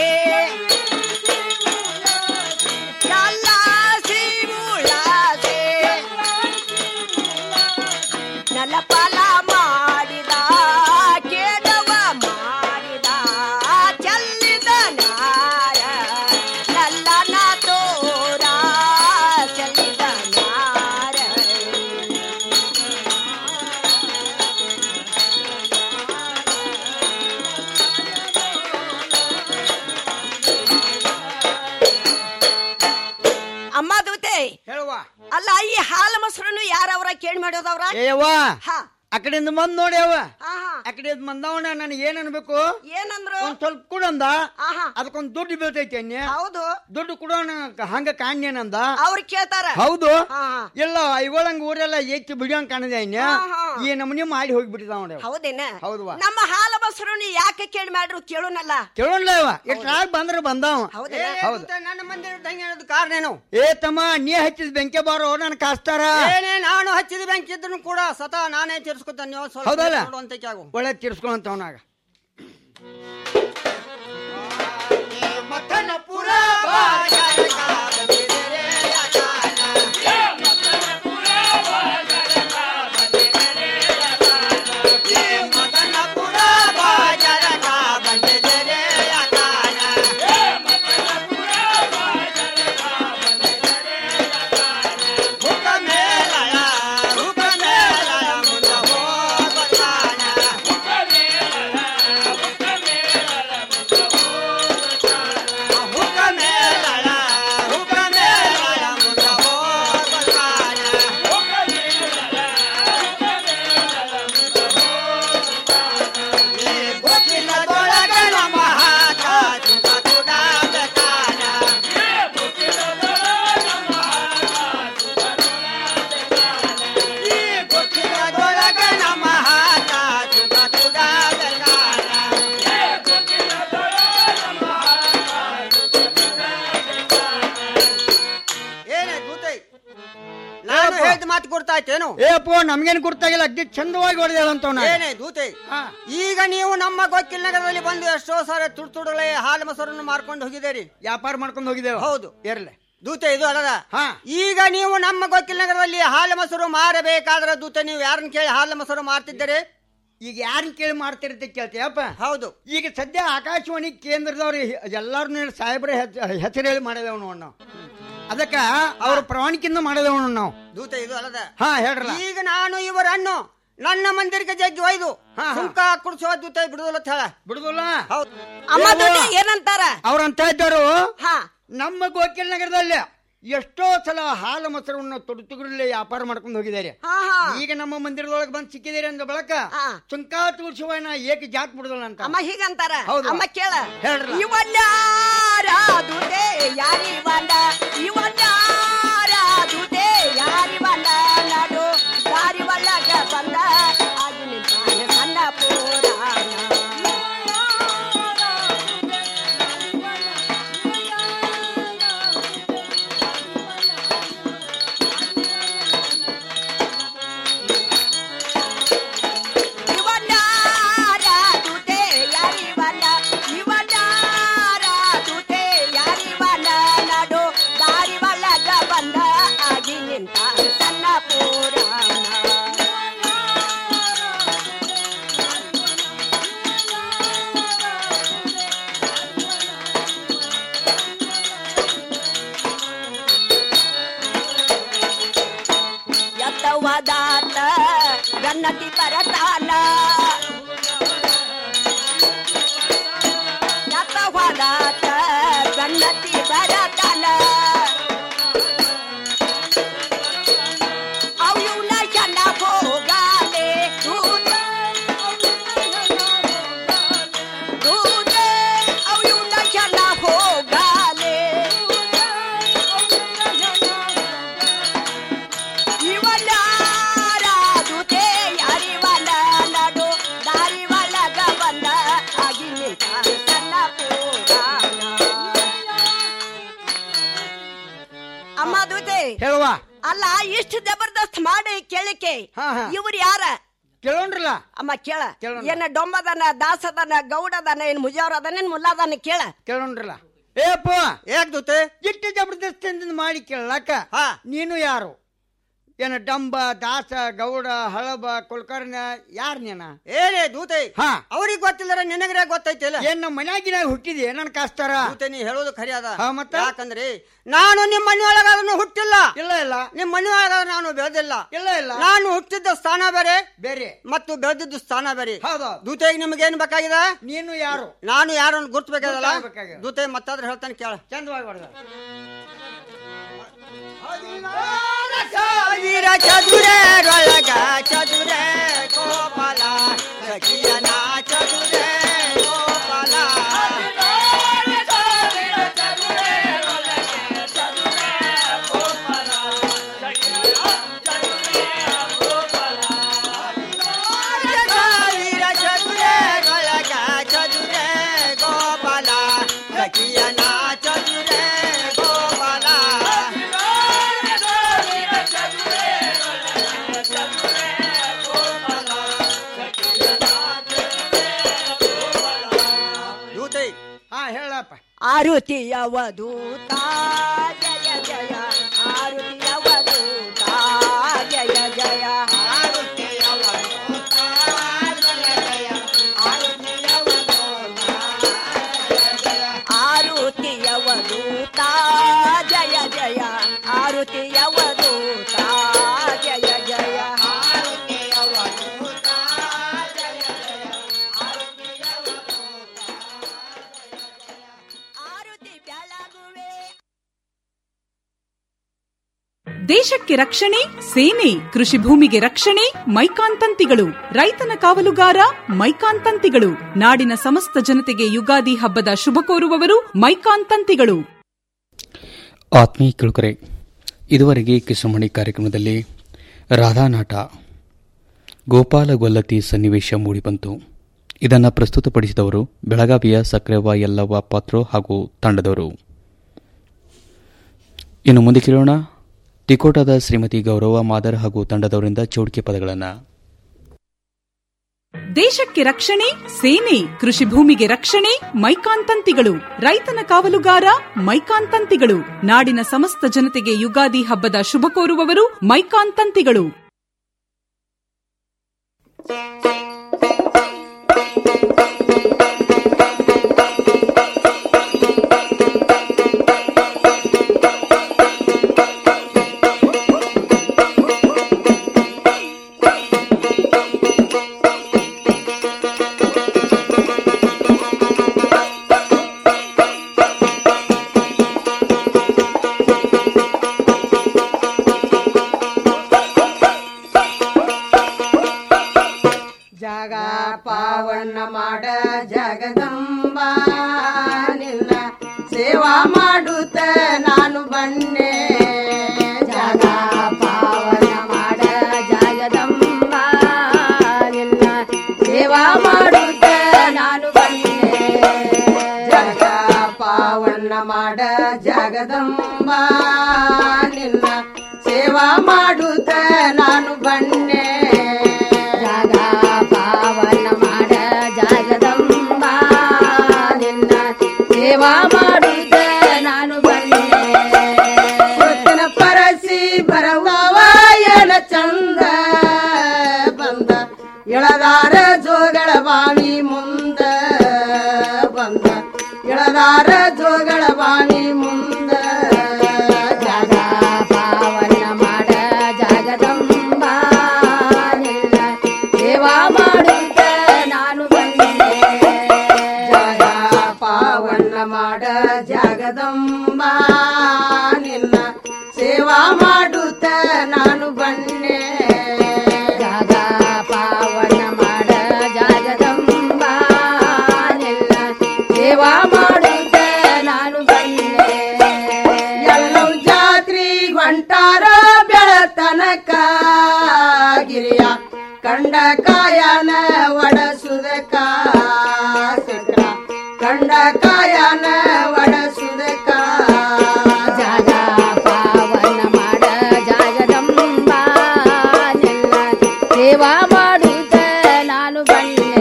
ಚಲ್ಲಾಸಿ ಉಳಾಸೆ ನಲಪಲ ಮಾಡಿದ ಕೇದವ ಮಾಡಿದ ಚೆಲ್ಲಿದ ನಾರ ನಲ್ಲನ ತೋರ ಚೆಲ್ಲಿದ ನಾರ ಅಮ್ಮ ದೂತೆ ಹೇಳುವ ಅಲ್ಲ ಈ ಹಾಲು ಮೊಸರನ್ನು ಯಾರವ್ರ ಕೇಳಿ ಮಾಡೋದವ್ರ ಏಯವ್ವ ಹಾ ಆ ಕಡೆಯಿಂದ ಬಂದ್ ನೋಡಿ ಅವ ಹಾ ಹಾ ಆ ಕಡೆಯಿಂದ ಬಂದವನ ನನಗೆ ಏನ್ ಅನ್ಬೇಕು ಏನಂದ್ರು ಒಂದ್ ಸ್ವಲ್ಪ ಕೊಡಂದ ಆಹಾ ಅದಕ್ಕೊಂದ್ ದುಡ್ಡು ಬೀಳ್ತೈತಿ ಅನ್ಯ ಹೌದು ದುಡ್ಡು ಕೊಡೋಣ ಹಂಗ ಕಾಣ್ಯನಂದ ಅವ್ರು ಕೇಳ್ತಾರ ಹೌದು ಹಾ, ಹಾ. ಇಲ್ಲ ಐಗೋಳಂಗ್ ಊರೆಲ್ಲ ಎತ್ತಿ ಬಿಡಿಯಂಗ್ ಕಾಣದೆ ಅನ್ಯ ಹಾ, ಹಾ. ಈ ನಮೂನಿ ಮಾಡಿ ಹೋಗ್ಬಿಟ್ಟಿದ ನೋಡಿ ಹೌದೇನ ಹೌದವ್ವ. ನಮ್ಮ ಹಾಲು ಮೊಸರನ್ನು ಯಾಕೆ ಕೇಳಿ ಮಾಡ್ರು ಕೇಳೋನಲ್ಲ ಕೇಳೋಣ ಇವ ಇಷ್ಟ್ರಾಗ ಬಂದ್ರೆ ಬಂದಾವ ಹೌದೇನ ಹೌದು ನನ್ನ ಮಂದಿರ ದಂಗೆ ಹೇಳೋದು ಕಾರಣ ಏನು ಏ ತಮ್ಮ ನೀ ಹಚ್ಚಿದ ಬೆಂಕಿ ಬಾರೋ ನನ್ ಕಾಸ್ತಾರ ಏನೇ ನಾನು ಹಚ್ಚಿದ ಬ್ಯಾಂಕ್ ಇದ್ರು ಕೂಡ ಸ್ವತಃ ನಾನೇ ತೀರ್ಸ್ಕೊತಾನೆ ನೀವು ಸ್ವಲ್ಪ ಹೌದಲ್ಲ ನೋಡುವಂತ ಕ್ಯಾಗು ಒಳ್ಳೆ ತೀರ್ಸ್ಕೊಂತವನಾಗ ಏನೇ ದೂತೈ ನಾನು ಹೇಳಿದ ಮಾತು ಗುರ್ತಾಯ್ತೇನು ಏ ಅಪ್ಪ ನಮ್ಗೇನ್ ಗುರ್ತಾಗಿಲ್ಲ ಅಗ್ದಿ ಚಂದವಾಗಿ ಹೊಡೆದೇಳಂತವನ ಏನೇ ದೂತೆ ಈಗ ನೀವು ನಮ್ಮ ಗೊಕ್ಕಿಲ್ ನಗರದಲ್ಲಿ ಬಂದು ಎಷ್ಟೋ ಸಾರಿ ತುಡ್ ತುಡಲೆ ಹಾಲು ಮೊಸರನ್ನು ಮಾರ್ಕೊಂಡು ಹೋಗಿದ್ದೀರಿ ವ್ಯಾಪಾರ ಮಾಡ್ಕೊಂಡು ಹೋಗಿದ್ದೇವೆ ಹೌದು ಇರ್ಲಿ ದೂತೆ ಇದು ಅಲ್ಲದ ಹಾ ಈಗ ನೀವು ನಮ್ಮ ಗೊಕ್ಕಿಲ್ ನಗರದಲ್ಲಿ ಹಾಲು ಮೊಸರು ಮಾರಬೇಕಾದ್ರೆ ದೂತೆ ನೀವು ಯಾರನ್ನ ಕೇಳಿ ಹಾಲು ಮೊಸರು ಮಾರ್ತಿದ್ದೀರಿ ಈಗ ಯಾರನ್ನ ಕೇಳಿ ಮಾಡ್ತಿರ್ತಿ ಕೇಳ್ತೀಯಪ್ಪ ಹೌದು ಈಗ ಸದ್ಯ ಆಕಾಶವಾಣಿ ಕೇಂದ್ರದವ್ರು ಎಲ್ಲಾರನ್ನ ಸಾಹೇಬ್ರ ಹೆಸರು ಹೇಳಿ ಮಾಡಿದೇವ್ ನೋಡ್ ನಾವು ಅದಕ್ಕ ಅವ್ರ ಪ್ರಾಣಿಕಿಂದ ಮಾಡಿದೇವ್ ನೋಡ್ ನಾವು ದೂತೆ ಇದು ಅಲ್ಲದ ಹಾ ಹೇಳ್ರಲ್ಲ ಈಗ ನಾನು ಇವರನ್ನು ನನ್ನ ಮಂದಿರಕ್ಕೆ ಜಗ್ಗಿ ಒಯ್ದು ಹಾ, ಹಾ. ಸುಂಕ ಕುಡಿಸೋ ದೂತೆ ಬಿಡುದಿಲ್ಲ ಅಂತ ಹೇಳ ಬಿಡುದಿಲ್ಲ ಹೌದು ಅಮ್ಮ ದೊಡ್ಡ ಏನಂತಾರ ಅವ್ರಂತ ಇದ್ದವರು ಹಾ ನಮ್ಮ ಗೋಕಿಲ್ ನಗರದಲ್ಲಿ ಎಷ್ಟೋ ಸಲ ಹಾಲು ಮೊಸರನ್ನು ತೊಡುತುಗುರಲ್ಲೇ ವ್ಯಾಪಾರ ಮಾಡ್ಕೊಂಡು ಹೋಗಿದ್ದಾರೆ ಈಗ ನಮ್ಮ ಮಂದಿರದೊಳಗೆ ಬಂದು ಸಿಕ್ಕಿದ್ದಾರೆ ಅಂದ ಬಳಕ ಸುಂಕ ತೋರಿಸುವನ ಏಕ ಜಾತ್ ಬಿಡುದಲ್ಲ ಅಂತ ಅಮ್ಮ ಹೀಗಂತಾರ ಹೌದು. ಅಮ್ಮ ಕೇಳ ಹೇಳ್ರಲ್ಲ. ಇವನ್ಯಾರಾದುದೆ ಯಾರಿವನ ಇವನ್ಯಾರಾದುದೆ ಯಾರಿವನ ನಡು ದಾರಿ ಒಳಗ ಬಂದ ಆಗಿ ನಿಂತಾನೆ ಸಣ್ಣ ಪುರಾಣ ಇವನ್ಯಾರಾದುದೆ ಯಾರಿವನ ಇವನ್ಯಾರಾದುದೆ ಯಾರಿವನ ನಡು ದಾರಿ ಒಳಗ ಬಂದ ಆಗಿ ನಿಂತ ಸಣ್ಣ ಪುರಾಣ ಎತ್ತವದಾತ ಗನ್ನತಿ ಬರತಾನ ಎತ್ತವದಾತ ಗನ್ನತಿ ಬರತಾನ ಅವ್ಯುನ ಜನ ಹೋಗಾಲೆ ದೂತ ದೂತ ಅವ್ಯುನ ಜನ ಹೋಗಾಲೆ ಇವನಾರಾದುತೆ ಯಾರಿವನ ನಡು ದಾರಿ ಒಳಗ ಬಂದ ಆಗಿ ನಿಂತ ಸಣ್ಣ ಪುರಾಣ ಅಮ್ಮ ದೂತೆ ಹೇಳುವ ಅಲ್ಲ ಇಷ್ಟು ಜಬರ್ದಸ್ತ್ ಮಾಡಿ ಕೇಳಿಕೆ ಹಾ, ಹಾ. ಇವ್ರು ಯಾರ ಕೇಳೋಣ್ರಲ್ಲ ಅಮ್ಮ ಕೇಳ ಕೇಳೋಣ. ಏನ ಡೊಂಬದನ ದಾಸದನ ಗೌಡದನ ಏನ್ ಮುಜಾವರ ಅದನ ಏನ್ ಮುಲ್ಲಾದನ ಕೇಳ ಕೇಳೋಣ್ರಲ್ಲ ಏಪ್ಪ ಯಾಕ್ ದೂತೆ ಇಟ್ಟು ಜಬರ್ದಸ್ತಿಯಿಂದ ಮಾಡಿ ಕೇಳಕ್ಕ ನೀನು ಯಾರು ಏನ ಡಂಬ ದಾಸ ಗೌಡ ಹಳಬ ಕುಲಕರ್ಣ ಯಾರ್ ನೀನ ಏನೇ ದೂತೆ ಹಾ ಅವ್ರಿಗೆ ಗೊತ್ತಿಲ್ಲರ ನಿನಗ್ರೆ ಗೊತ್ತೈತಿಲ್ಲ ಏನ್ ನಮ್ಮ ಮನ್ಯಾಗಿನ ಹುಟ್ಟಿದೆ ನನ್ ಕಾಸ್ತಾರ ದೂತೆ ನೀ ಹೇಳೋದು ಖರಿ ಅದ ಹಾ, ಮತ್ತ? ಯಾಕಂದ್ರೆ ನಾನು ನಿಮ್ಮ ಮನೆಯೊಳಗಾದ್ರೂ ಹುಟ್ಟಿಲ್ಲ ಇಲ್ಲ ಇಲ್ಲ ನಿಮ್ಮ ಮನೆಯೊಳಗಾದ್ರೂ ನಾನು ಬೆಳೆದಿಲ್ಲ ಇಲ್ಲ ಇಲ್ಲ ನಾನು ಹುಟ್ಟಿದ್ದ ಸ್ಥಾನ ಬೇರೆ ಬೇರೆ ಮತ್ತು ಬೆಳೆದಿದ್ದು ಸ್ಥಾನ ಬೇರೆ ಹೌದು ದೂತೆಗೆ ನಿಮ್ಗೆ ಏನ್ ಬೇಕಾಗಿದೆ ನೀನು ಯಾರು ನಾನು ಯಾರನ್ನು ಗುರ್ತ್ಬೇಕಾಗಲ್ಲ ಗುರ್ತಾಗ್ಬೇಕಾಗಿದೆ. ದೂತೆ ಮತ್ತಾದ್ರೆ ಹೇಳ್ತಾನೆ ಕೇಳ ಚಂದವಾಗಿ ಹೊಡೆದ ವೀರ ಚದುರೊಳಗ ಚದುರೆ ಗೋಪಾಲ ಸಖಿಯನ ಚದುರೆ ಗೋಪಾಲ ವೀರ ಚದುರೊಳಗ ಚದುರೆ ಗೋಪಾಲ ಸಖಿಯನ ಚದುರೆ ಗೋಪಾಲ ದೂತೆ ಹಾ ಹೇಳಪ್ಪ ಆರುತಿಯ ವಧೂತ ಜಯ ಜಯ ಆರುತಿಯ ವಧೂತ ಜಯ ಜಯ ಆರುತಿಯ ವಧೂತ ಜಯ ಜಯ ಆರುತಿಯ ವಧೂತ ಜಯ ಜಯ ಆರುತಿ ಬೆಳಗುವೆ ದೇಶಕ್ಕೆ ರಕ್ಷಣೆ ಸೇನೆ ಕೃಷಿ ಭೂಮಿಗೆ ರಕ್ಷಣೆ ಮೈಕಾನ್ ತಂತಿಗಳು ರೈತನ ಕಾವಲುಗಾರ ಮೈಕಾನ್ ತಂತಿಗಳು ನಾಡಿನ ಸಮಸ್ತ ಜನತೆಗೆ ಯುಗಾದಿ ಹಬ್ಬದ ಶುಭ ಕೋರುವವರು ಮೈಕಾನ್ ತಂತಿಗಳು ಆತ್ಮೀಯ ಕೇಳುಗರೆ ಇದುವರೆಗೆ ಕಿಸುಮಣಿ ಕಾರ್ಯಕ್ರಮದಲ್ಲಿ ರಾಧಾನಾಟ ಗೋಪಾಲ ಗೊಲ್ಲತಿ ಸನ್ನಿವೇಶ ಮೂಡಿಬಂತು ಇದನ್ನು ಪ್ರಸ್ತುತಪಡಿಸಿದವರು ಬೆಳಗಾವಿಯ ಸಕ್ರೆವ ಯಲ್ಲವ್ವ ಪಾತ್ರೋ ಹಾಗೂ ತಂಡದವರು ಇನ್ನು ಮುಂದೆ ಕೇಳೋಣ ತಿಕೋಟದ ಶ್ರೀಮತಿ ಗೌರವ ಮಾದರ್ ಹಾಗೂ ತಂಡದವರಿಂದ ಚೌಡಿಕೆ ಪದಗಳನ್ನು ದೇಶಕ್ಕೆ ರಕ್ಷಣೆ ಸೇನೆ ಕೃಷಿ ಭೂಮಿಗೆ ರಕ್ಷಣೆ ಮೈಕಾನ್ ತಂತಿಗಳು ರೈತನ ಕಾವಲುಗಾರ ಮೈಕಾನ್ ತಂತಿಗಳು ನಾಡಿನ ಸಮಸ್ತ ಜನತೆಗೆ ಯುಗಾದಿ ಹಬ್ಬದ ಶುಭ ಕೋರುವವರು ಮೈಕಾನ್ ತಂತಿಗಳು ಮಾಡುತ್ತ ನಾನು ಬನ್ನೆ ಜಾಗ ಪಾವನ ಮಾಡ ಜಾಗದಂಬ ನಿನ್ನ ಸೇವಾ ಮಾಡುತ್ತ ನಾನು ಬನ್ನೆ ಕೃಷ್ಣ ಪರಸಿ ಬರವವ ಎನ ಚಂದ ಬಂದ ಎಳದಾರ ಜೋಗಳ ಬಾವಿ ಮುಂದ ಬಂದ ಎಳದಾರ ಜೋಗಳ ಬಾವಿ ಮುಂದ ಜಾಗ ಪಾವನ ಮಾಡ ಜಾಗದಂಬ ನಿನ್ನ ಸೇವಾ ಮಾಡುತ್ತ ನಾನು ಬಂದೆ ಜಾಗ ಪಾವನ ಮಾಡ ಜಾಗದಂಬ ನಿನ್ನ ಸೇವಾ ಮಾಡುತ್ತ ನಾನು ಬನ್ನೆ ಜಾಗ ಪಾವನ ಮಾಡ ಜಾಗದಂಬ ನಿನ್ನ ಸೇವಾ ಮಾಡುತ್ತ ನಾನು ಬನ್ನೆ ಎಲ್ಲವೂ ಜಾತ್ರಿ ಹೊಂಟಾರ ಬೆಳತನಕ ಗಿರಿಯ ಕಂಡ ಕಾಯನ ಒಡಸುದಕ ಸಿಕ್ಕ ಕಂಡ ಕಾಯನ ಒಡಸುದಕ ಜಾಗ ಪಾವನ ಮಾಡ ಜಾಗದಂಬ ನಿನ್ನ ಸೇವಾ ಮಾಡುತ್ತ ನಾನು ಬನ್ನೆ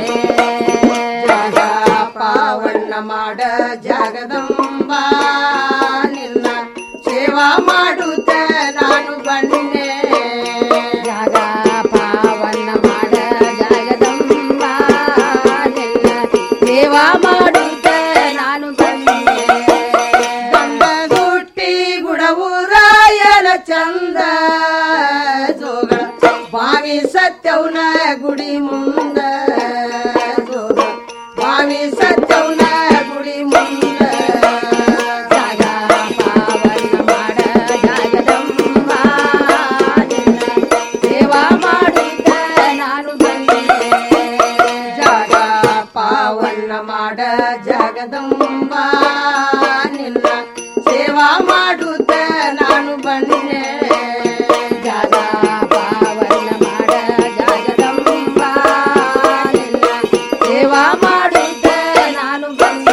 ಜಾಗ ಪಾವನ ಮಾಡ ಜಾಗದಂಬ ನಿನ್ನ ಸೇವಾ ಮಾಡುತ್ತ ನಾನು ಬನ್ನೆ ಜಾಗ ಪಾವನ ಮಾಡ ಜಾಗದಂಬ ನಿನ್ನ ಸೇವಾ ಮಾಡುತ್ತ ನಾನು ಬನ್ನೆ ಗಂಡ ಹುಟ್ಟಿ ಗುಡವುರಾಯನ ಚಂದ ಜೋಗಳ ಬಾವಿ ಸತ್ಯವನ ಗುಡಿ ಮುಂದ ಜೋಗ ಬಾವಿ ಸತ್ಯವನ ಗುಡಿ ಮುಂದ ಜಾಗ ಪಾವನ ಮಾಡ ಜಾಗದಂಬ ನಿನ್ನ ಸೇವಾ ಮಾಡುತ್ತ ನಾನು ಬಂದೆ ಜಾಗ ಪಾವನ ಮಾಡ ಜಗದಂಬ ನಿನ್ನ ಸೇವಾ ಮಾಡುತ್ತ ನಾನು ಬನ್ನೆ ಜಾಗ ಪಾವನ ಮಾಡ ಜಗದಂಬ ನಿನ್ನ ಸೇವಾ ಮಾಡುತ್ತ ನಾನು ಬನ್ನೆ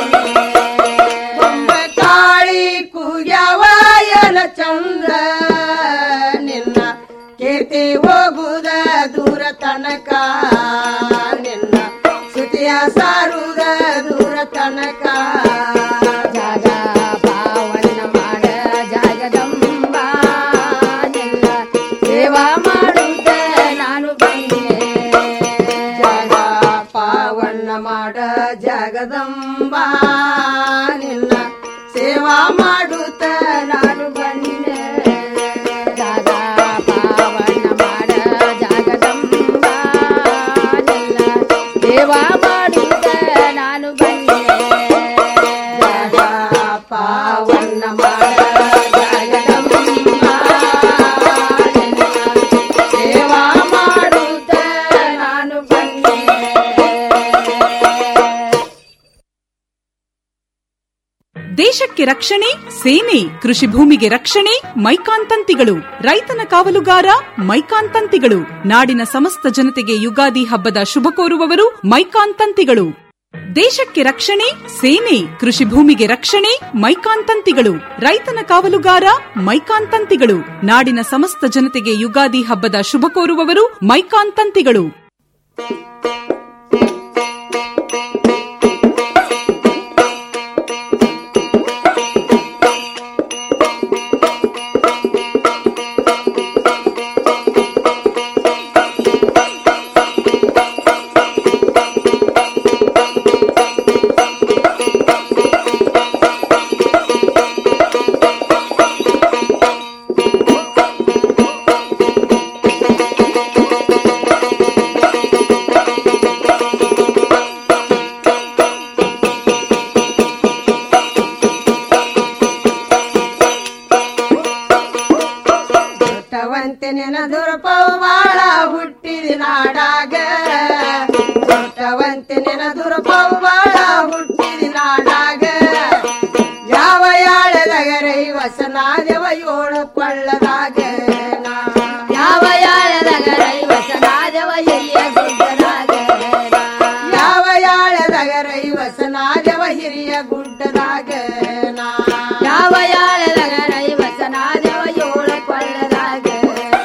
ಕೊಂಬ ಕಾಳಿ ಕೂಗ್ಯಾವಯನ ಚಂದ ನಿನ್ನ ಕೀರ್ತಿ ಹೋಗುದ ದೂರ ತನಕ ನಿನ್ನ ಸುತಿಯ ಸಾರುದ ದೂರ ತನಕ ಜಾಗ ಪಾವನ ಮಾಡ ಜಾಗದಂಬ ನಿನ್ನ ಸೇವಾ ಮಾಡುತ್ತ ನಾನು ಬನ್ನೆ ಜಾಗ ಪಾವನ ಮಾಡ ಜಗದಂಬ ನಿನ್ನ ಸೇವಾ ಮಾಡುತ್ತ ನಾನು ಬನ್ನೆ ಜಾಗ ಪಾವನ ಮಾಡ ಜಗದಂಬ ನಿನ್ನ ಸೇವಾ ಮಾಡುತ್ತ ನಾನು ಬನ್ನೆ ಜಾಗ ಪಾವನ ಮಾಡ ಜಗದಂಬ ನಿನ್ನ ಸೇವಾ ಮಾಡುತ್ತ ನಾನು ಬನ್ನೆ ದೇಶಕ್ಕೆ ರಕ್ಷಣೆ ಸೇನೆ ಕೃಷಿ ಭೂಮಿಗೆ ರಕ್ಷಣೆ ಮೈಕಾಂತಂತಿಗಳು ರೈತನ ಕಾವಲುಗಾರ ಮೈಕಾಂತಂತಿಗಳು ನಾಡಿನ ಸಮಸ್ತ ಜನತೆಗೆ ಯುಗಾದಿ ಹಬ್ಬದ ಶುಭ ಕೋರುವವರು ಮೈಕಾಂತಂತಿಗಳು ದೇಶಕ್ಕೆ ರಕ್ಷಣೆ ಸೇನೆ ಕೃಷಿ ಭೂಮಿಗೆ ರಕ್ಷಣೆ ಮೈಕಾಂತಂತಿಗಳು ರೈತನ ಕಾವಲುಗಾರ ಮೈಕಾಂತಂತಿಗಳು ನಾಡಿನ ಸಮಸ್ತ ಜನತೆಗೆ ಯುಗಾದಿ ಹಬ್ಬದ ಶುಭ ಕೋರುವವರು ಮೈಕಾಂತಂತಿಗಳು ದೊಡ್ಡವಂತೆ ನೆನದುರಪವು ಬಾಳ ಹುಟ್ಟಿದ ನಾಡಾಗ ದೊಡ್ಡವಂತೆ ನೆನದುರಪವು ಬಾಳ ಹುಟ್ಟಿದ ನಾಡಾಗ ಯಾವ ಯಾಳದಗರೈ ವಸನಾದೆವ ಏಳು ಕೊಳ್ಳದಾಗ ಯಾವ ಯಾಳದಗರೈ ವಸನಾದೆವ ಹಿರಿಯ ಗುಡ್ಡದಾಗ ಯಾವ ಯಾಳದಗರೈ ವಸನಾದೆವ ಹಿರಿಯ ಗುಡ್ಡದಾಗ ಯಾವ ಯಾಳದಗರೈ ವಸನಾದೆವ ಏಳು ಕೊಳ್ಳದಾಗ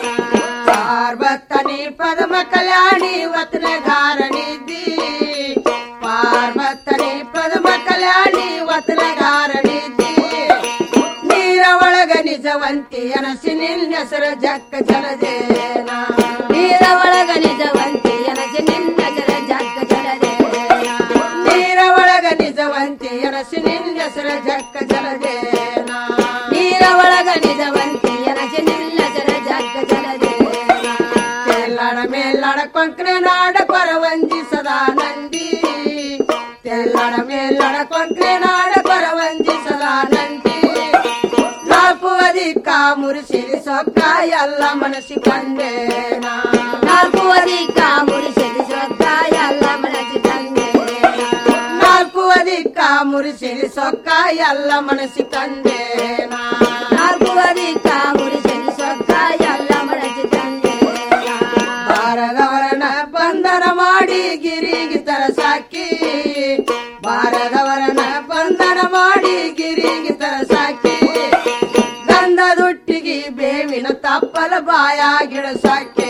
ನಿಜವಂತಿ ಅನಸಿ ನಿನ್ನೆಸರು ಜಕ್ಕ ಜಲದೇನ ನೀರ ಒಳಗ ನಿಜವಂತಿ ಅನಸಿ ನಿನ್ನೆಸರು ಜಕ್ಕ ಜಲದೇನ ನೀರ ಒಳಗ ನಿಜವಂತಿ ಅನಸಿ ನಿನ್ನೆಸರು ಜಕ್ಕ ಜಲದೇನ ನೀರ ಒಳಗ ನಿಜವಂತಿ ಅನಸಿ ನಿನ್ನೆಸರು ಜಕ್ಕ ಜಲದೇನ ತೆಲ್ಲಡ ಮೇಲ್ಲಡ ಕೊಂಕ್ರೆ ನಾಡ ಕೊರವಂಜಿ ಸದಾ ನಂದಿ ತೆಲ್ಲಡ ಮೇಲ್ಲಡ ಕೊಂಕ್ರೆ ನಾಡ ಕೊರವಂಜಿ ಸದಾ ನಂದಿ ನಾಲ್ಕು ಅಧಿಕ ಮುರಿಸಿರಿ ಸೊಕ್ಕ ಎಲ್ಲ ಮನಸ್ಸಿ ಕಂಡೇನ ನಾಲ್ಕು ಅಧಿಕ ಮುರಿಸಿರಿ ಸೊಕ್ಕ ಎಲ್ಲ ಮನಸ್ಸಿ ಕಂಡೇನ ನಾಲ್ಕು ಅಧಿಕ ಮುರಿಸಿರಿ ಸೊಕ್ಕ ಎಲ್ಲ ಮನಸ್ಸಿ ಕಂಡೇನ ನಾಲ್ಕು ಅಧಿಕ ಮುರಿಸಿರಿ ಸೊಕ್ಕ ಎಲ್ಲ ಮನಸ್ಸಿ ಕಂಡೇನ ಬಾರದವರನ ಬಂಧನ ಮಾಡಿ ಗಿರಿಗೆ ತರಸಾಕಿ ಬಾರದವರನ ಬಂಧನ ಮಾಡಿ ಗಿರಿಗೆ ತರಸಾಕಿ ಗಂಧದೊಟ್ಟಿಗೆ ಬೇವಿನ ತಪ್ಪಲ ಬಾಯ ಗಿಡಸಾಕಿ